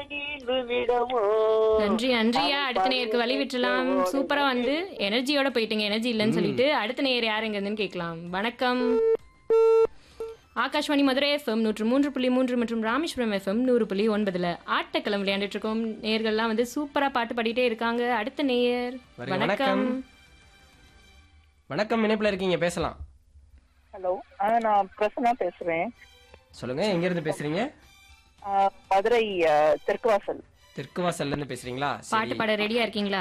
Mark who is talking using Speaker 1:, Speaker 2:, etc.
Speaker 1: நீண்டு விடவோ
Speaker 2: நன்றி நன்றியா அடுத்த நேயருக்கு வழி விட்டுலாம் சூப்பரா வந்து எனர்ஜியோட போயிட்டீங்க எனர்ஜி இல்லைன்னு சொல்லிட்டு அடுத்த நேயர் யார் எங்க இருந்துன்னு கேட்கலாம் வணக்கம் ஆகாஷ்வாணி மதுரை எஃப்எம் நூற்று மூன்று புள்ளி மூன்று மற்றும் ராமேஸ்வரம் எஃப்எம் நூறு புள்ளி ஒன்பதுல ஆட்டக்களம் விளையாண்டுட்டு இருக்கோம் நேயர்கள்லாம் வந்து சூப்பரா பாட்டு பாடிட்டே இருக்காங்க அடுத்த நேயர்
Speaker 3: வருக,
Speaker 2: வணக்கம்
Speaker 3: வணக்கம். வணக்கம் இணைப்புல இருக்கீங்க பேசலாம்
Speaker 1: ஹலோ ஆ நான் பிரசன்னா பேசுறேன்
Speaker 3: சொல்லுங்க எங்க இருந்து பேசுறீங்க
Speaker 1: ஆ, மதுரை ஆ, தெற்கு வாசல்
Speaker 3: தெற்கு வாசல்ல இருந்து பேசுறீங்களா
Speaker 2: பாட்டு
Speaker 3: சரி
Speaker 2: பாட ரெடியா இருக்கீங்களா